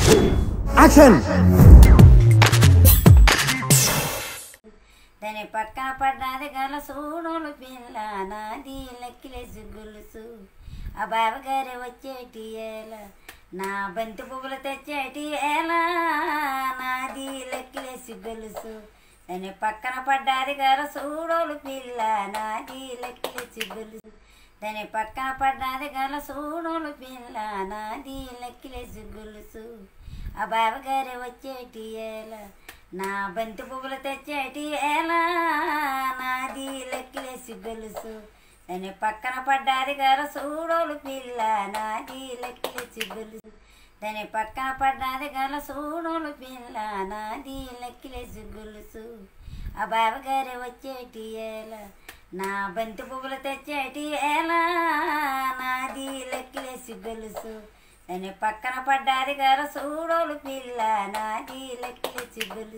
action దాని పక్కన పడ్డాది గల సూడులు పిల్ల నాది లెక్కిలేసి గొలుసు ఆ బావగారి వచ్చేటి ఏల నా బంతి పువ్వులు తెచ్చేటి ఏల నాది లెక్కిలేసి గొలుసు దాని పక్కన పడ్డాది గల సూడోలు పిల్ల నాది లెక్కిలేసి గొలుసు దాని పక్కన పడ్డాది గల సూడోలు పిల్ల నాది లెక్కిలేసి గొలుసు ఆ బావగారి వచ్చేటి ఏల నా బంతి పువ్వులు తెచ్చేటి ఏలా నాది లెక్కిలేసి గొలుసు దాని పక్కన పడ్డాది గారు సూడోలు పిల్ల నాది లెక్కిలేసి గొలుసు దాని పక్కన పడ్డాది గల సూడోలు పిల్ల నాది లెక్కిలేసి గొలుసు ఆ బావగారి వచ్చేటి ఏలా నా బంతి పువ్వులు తెచ్చేటి ఏలా నాది లెక్కిలేసి గొలుసు దాని పక్కన పడ్డాది గారు సూడోలు పిల్ల నాది లెక్కిలేసి గొలుసు